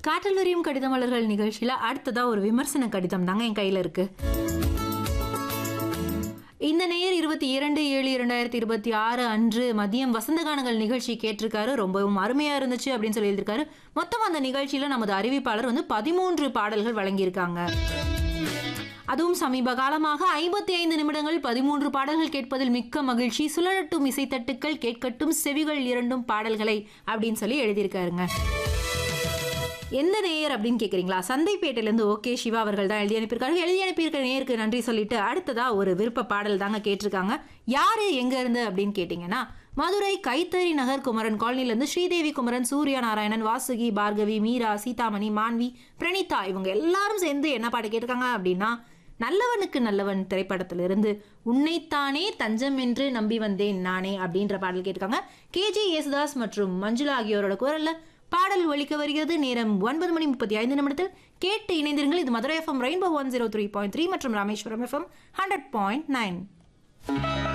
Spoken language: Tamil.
காற்றில் விரியும் கடித மலர்கள் நிகழ்ச்சியில அடுத்ததா ஒரு விமர்சன கடிதம் தாங்க என் கையில இருக்கு இந்த நேயர் இருபத்தி இரண்டு ஏழு இரண்டாயிரத்தி இருபத்தி ஆறு அன்று மதியம் வசந்த கானங்கள் நிகழ்ச்சி கேட்டிருக்காரு ரொம்பவும் அருமையா இருந்துச்சு அப்படின்னு சொல்லி எழுதியிருக்காரு மொத்தம் அந்த நிகழ்ச்சியில நமது அறிவிப்பாளர் வந்து பதிமூன்று பாடல்கள் வழங்கியிருக்காங்க அதுவும் சமீப காலமாக ஐம்பத்தி ஐந்து நிமிடங்கள் பதிமூன்று பாடல்கள் கேட்பதில் மிக்க மகிழ்ச்சி சுழலட்டும் இசைத்தட்டுக்கள் கேட்கட்டும் செவிகள் இரண்டும் பாடல்களை அப்படின்னு சொல்லி எழுதியிருக்காருங்க எந்த நேயர் அப்படின்னு கேட்குறீங்களா சந்தைப்பேட்டையிலேருந்து ஓகே சிவா அவர்கள் தான் எழுதி அனுப்பியிருக்காரு எழுதி அனுப்பியிருக்க நேருக்கு நன்றி சொல்லிட்டு அடுத்ததா ஒரு விருப்ப பாடல் தாங்க கேட்டிருக்காங்க யாரு எங்க இருந்து அப்படின்னு கேட்டிங்கன்னா மதுரை கைத்தறி நகர் குமரன் காலனிலேருந்து ஸ்ரீதேவி குமரன் சூர்யா நாராயணன் வாசுகி பார்கவி மீரா சீதாமணி மான்வி பிரணீதா இவங்க எல்லாரும் சேர்ந்து என்ன பாட்டு கேட்டிருக்காங்க அப்படின்னா நல்லவனுக்கு நல்லவன் திரைப்படத்திலிருந்து உன்னைத்தானே தஞ்சம் என்று நம்பி வந்தேன் நானே அப்படின்ற பாடல் கேட்டிருக்காங்க கேஜி யேசுதாஸ் மற்றும் மஞ்சுளா ஆகியோரோட குரல்ல பாடல் ஒலிக்க வருகிறது நேரம் ஒன்பது மணி முப்பத்தி ஐந்து நிமிடத்தில் கேட்டு இணைந்திருங்கள் இது Madurai F M rainbow one zero three point three மற்றும் Rameswaram F M hundred point nine